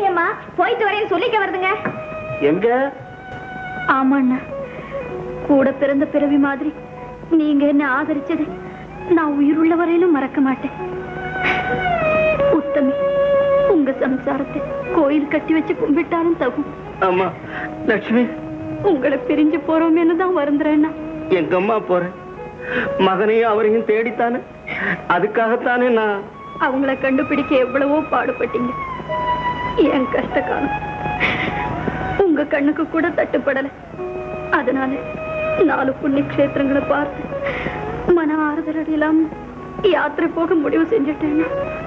இல்லையம்மா போயிட்டு வரேன்னு சொல்லிக்க வருதுங்க எங்க ஆமாண்ணா கூட பிறந்த பிறவி மாதிரி நீங்க என்ன ஆதரிச்சது நான் உயிருள்ள வரையிலும் மறக்க மாட்டேன் உத்தமி உங்க சம்சாரத்தை கோயில் கட்டி வச்சு கும்பிட்டாலும் தகும் ஆமா லட்சுமி உங்களை பிரிஞ்சு போறோமேன்னு தான் வருந்துறேன்னா எங்க அம்மா போறேன் மகனையும் அவரையும் தேடித்தானே அதுக்காகத்தானே நான் அவங்கள கண்டுபிடிக்க எவ்வளவோ பாடுபட்டீங்க என் கஷ்ட காலம் உங்க கண்ணுக்கு கூட தட்டுப்படல அதனால நாலு புண்ணிய கஷேத்திரங்களை பார்த்து மன ஆறுதல் அடையலாம் யாத்திரை போக முடிவு செஞ்சுட்டேன்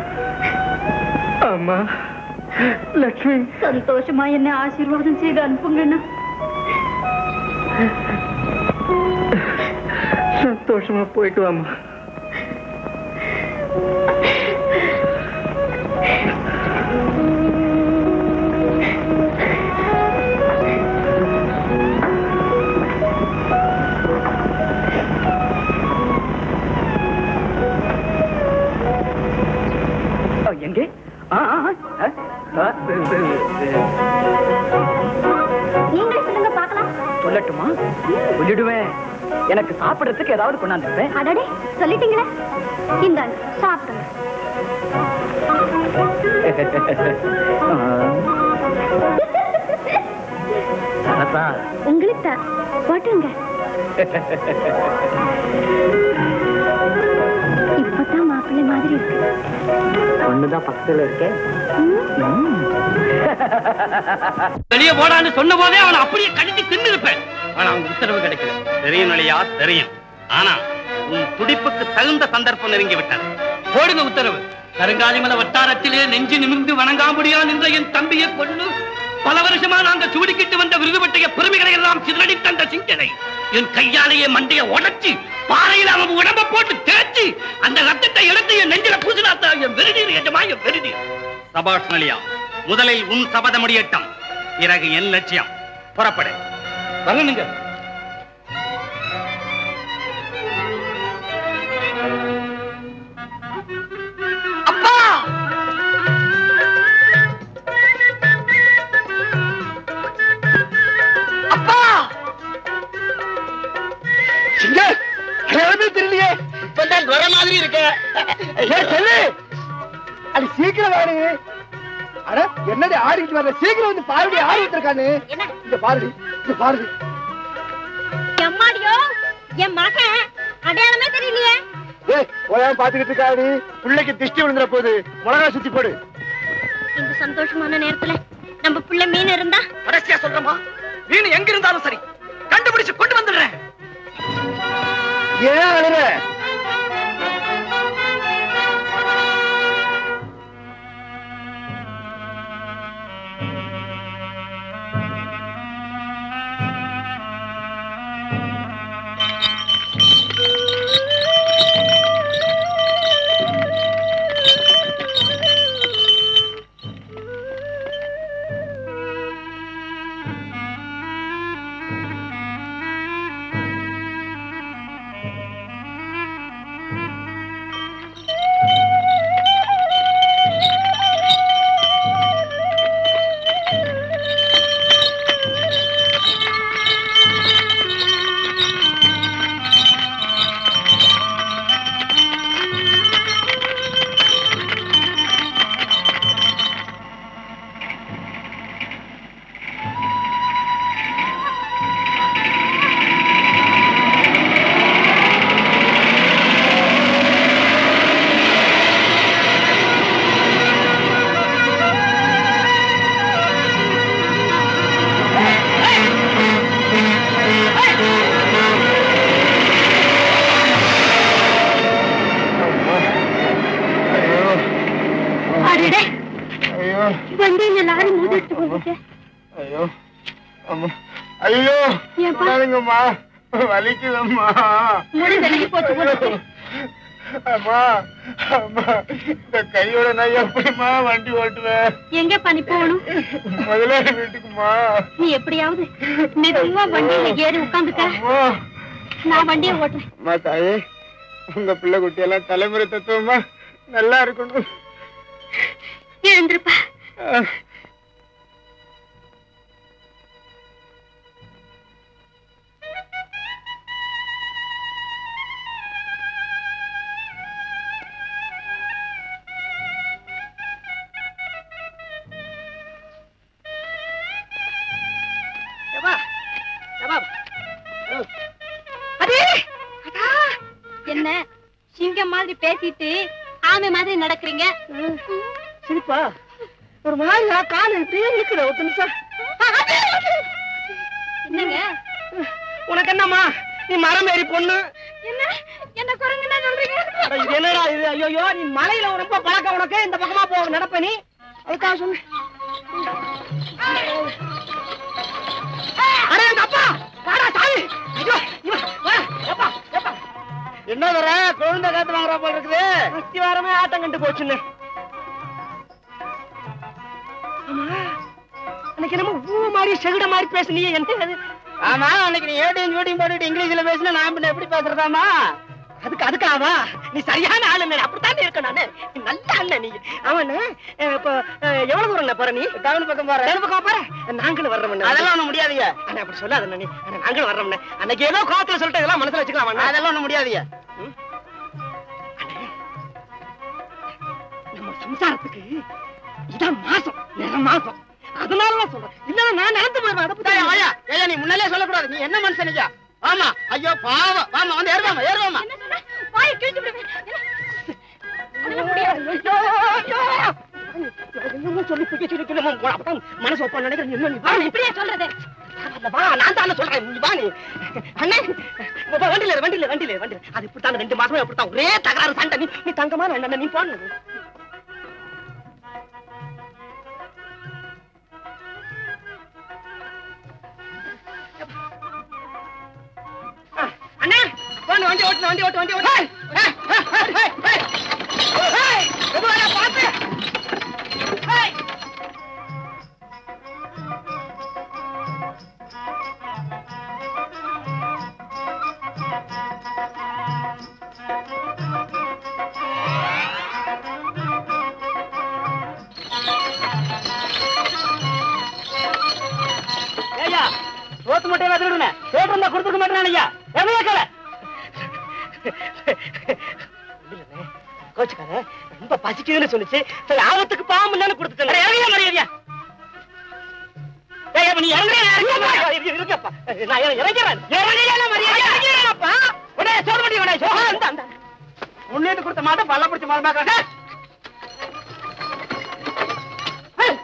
அம்மா லட்சுமி சந்தோஷமா என்ன ஆசீர்வாதம் செய்து அனுப்புங்கண்ணா சந்தோஷமா போயிட்டு வாமா எங்கே ஆ, ஆ, ஆ, ஆ, நீங்களே சொல்லுங்க பார்க்கலாம் சொல்லட்டுமா சொல்லிடுவேன் எனக்கு சாப்பிடறதுக்கு ஏதாவது கொண்டாந்துருப்பேன் அடடே சொல்லிட்டீங்களே இந்தாங்க சாப்பிடுங்க சரசா உங்களுக்கு தான் போட்டுருங்க இப்பதான் மாப்பிள்ளை மாதிரி இருக்கு ஒண்ணுதான் பக்கத்துல இருக்கேன் வெளியே போடான்னு சொன்ன போதே அவனை அப்படியே கடிச்சு தின்னு இருப்பேன் ஆனா அவங்க உத்தரவு கிடைக்கல தெரியும் நிலையா தெரியும் ஆனா உன் துடிப்புக்கு தகுந்த சந்தர்ப்பம் நெருங்கி விட்டது போடுங்க உத்தரவு கருங்காலிமலை வட்டாரத்திலே நெஞ்சு நிமிர்ந்து வணங்காமுடியா நின்ற என் தம்பியை கொண்டு பல வருஷமா நாங்க சூடிக்கிட்டு வந்த விருதுபட்டைய பெருமைகளை எல்லாம் சிதறடி தந்த சிங்கனை என் கையாலேயே மண்டைய உடைச்சு பாறையில் அவன் உடம்ப போட்டு தேய்ச்சி அந்த ரத்தத்தை எடுத்து என் நெஞ்சில பூசினாத்தா என் வெறுநீர் எஜமா என் வெறுநீர் சபாஷ் நலியா முதலில் உன் சபத முடியட்டம் பிறகு என் லட்சியம் புறப்படு வரணுங்க அப்பா அப்பா சிங்க கிளம்பி தெரியலையே இப்பதான் வர மாதிரி இருக்க ஏய், செல்லு அது சீக்கிரம் வாடி அட என்னடி ஆடிக்கிட்டு வர்ற சீக்கிரம் வந்து பாருடி ஆடி வந்திருக்கானு இங்க பாருடி இங்க பாருடி எம்மாடியோ என் மகன் அடையாளமே தெரியலையே ஏய் போயாம பாத்துக்கிட்டு இருக்காடி பிள்ளைக்கு திஷ்டி விழுந்துற போது மிளகா சுத்தி போடு இந்த சந்தோஷமான நேரத்துல நம்ம பிள்ளை மீன் இருந்தா கடைசியா சொல்றமா மீன் எங்க இருந்தாலும் சரி கண்டுபிடிச்சு கொண்டு வந்துடுறேன் ஏன் அழுற அடடே ஐயோ வண்டியில லாரி மோதிட்டு போகுது ஐயோ அம்மா ஐயோ ஏன்பா? விடாதீங்கம்மா வலிக்குதம்மா முடி விலகி போச்சு போல அம்மா அம்மா இந்த கையோட நான் எப்படிம்மா வண்டி ஓட்டுவேன் எங்கப்பா நீ போகணும் முதலாளி வீட்டுக்குமா நீ எப்படியாவது மெதுவா வண்டியில ஏறி உட்காந்துக்க அம்மா நான் வண்டியை ஓட்டுறேன் அம்மா தாயே உங்க பிள்ளை குட்டி எல்லாம் தலைமுறை தத்துவமா நல்லா இருக்கணும் எழுந்திருப்பா மாதிரி பேசிட்டு ஆமை மாதிரி நடக்கிறீங்க சிரிப்பா ஒரு மாதிரி காலு இப்படியே இருக்குது ஒரு நிமிஷம் என்னங்க உனக்கு என்னம்மா நீ மரம் ஏறி பொண்ணு என்ன என்ன குரங்குன்னா சொல்றீங்க அட, இது என்னடா இது ஐயோ நீ மலையில ரொம்ப பழக்கம் உனக்கு இந்த பக்கமா போ நடப்ப நீ அதுக்காக சொன்ன அட எங்க அப்பா வாடா சாமி ஐயோ இவன் வா எப்பா எப்பா என்ன வர குழந்தை காத்து வாங்குற போல இருக்குது அஸ்தி வாரமே ஆட்டம் கண்டு போச்சுன்னு ஆமா அன்னைக்கு என்னமோ ஊ மாதிரி செகுட மாதிரி பேசுனியே என்ன அது ஆமா அன்னைக்கு நீ ஏடியும் ஜூடியும் போட்டுட்டு இங்கிலீஷ்ல பேசினா நான் பின்ன எப்படி பேசுறதாமா அதுக்கு அதுக்காவா நீ சரியான ஆளு அண்ணன் அப்படித்தான் இருக்க நானு நீ நல்ல அண்ணன் நீ அவனு இப்போ அஹ், எவ்வளவு தூரம் போற நீ டவுன் பக்கம் போற டவுன் பக்கம் போற நாங்களும் வர்றோம் அதெல்லாம் ஒண்ணும் முடியாதுங்க அண்ணா அப்படி சொல்லாத அண்ணா நீ அண்ணா, நாங்களும் வர்றோம் அன்னைக்கு ஏதோ கோவத்துல சொல்லிட்டு இதெல்லாம் மனசுல வச்சுக்கலாம் அதெல்லாம் ஒண்ணும் முடியாதுங்க நம்ம சம்சாரத்துக்கு இதான் மாசம் நிற மாசம் அதனாலதான் சொல்றேன் இல்லன்னா நான் நடந்து போயிருவேன் அதை பத்தி ஐயா ஐயா நீ முன்னாலே சொல்லக்கூடாது நீ என்ன மனுஷன் ஐயா ஆமா ஐயோ பாவம் வாமா வந்து ஏறுவாமா ஏறுவாமா என்ன சொன்ன வாயை கிழிச்சு விடுவேன் என்ன? ஐயோ, ஐயோ. என்னமோ சொல்லி பிடிக்க சொல்லி பின்ன போடா, அப்பதான் மனசு ஒப்பா நினைக்கிறேன் நீ இன்னும் நீ வா, நீ இப்படியே சொல்றது இல்ல, வா நான் தானே சொல்றேன் நீ வா நீ அண்ணே வா, வா, வண்டியில இரு, வண்டியில வண்டியில வண்டியில அது இப்படித்தான் ரெண்டு மாசமே இப்படித்தான் ஒரே தகராறு சண்டை நீ நீ தங்கமான அண்ணன் நீ போன அண்ணா போன வண்டி ஓட்டு வண்டி ஓட்டு வண்டி ஓட்டு பார்த்து ஏய். ஐயா ரோட்டு மட்டும் திருடுன ரோட்டு இருந்தா கொடுத்துக்க மாட்டேன் ஐயா எவையா கல கோச்சுக்கார ரொம்ப பசிக்குதுன்னு சொல்லுச்சு சரி ஆபத்துக்கு பாம்பு தானே கொடுத்துட்டேன் இறங்கியா மரியாதையா ஏய், அப்ப நீ இறங்குறியா? நான் இறங்க மாட்டேன். இரு, இருக்கப்பா. நான் இற- இறங்கிறேன். இறங்குறியா, மரியாதை? இறங்கிறேனப்பா. உடனே சோறு பண்ணி உடனே சோறு. இந்தா, இந்தா. முன்னேட்டு கொடுத்த மாட்டை பல்ல பிடிச்ச மாதிரி பார்க்கறேன். ஏய்.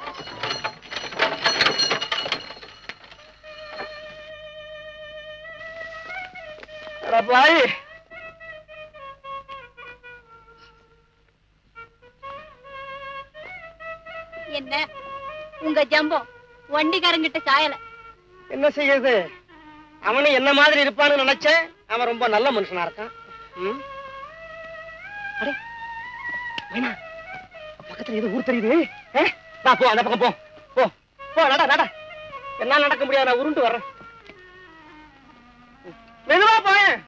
அட பாய் என்ன உங்க ஜம்பம் வண்டிக்காரங்கிட்ட சாயல என்ன செய்யுது அவனும் என்ன மாதிரி இருப்பான்னு நினைச்சேன் அவன் ரொம்ப நல்ல மனுஷனா இருக்கான் ம்? அடே, வேணா பக்கத்துல ஏதோ ஊர் தெரியுது ஏ? வா போ அந்த பக்கம் போ போ போ நட நட என்ன நடக்க முடியாது நான் உருண்டு வர்றேன் மெதுவா போயேன்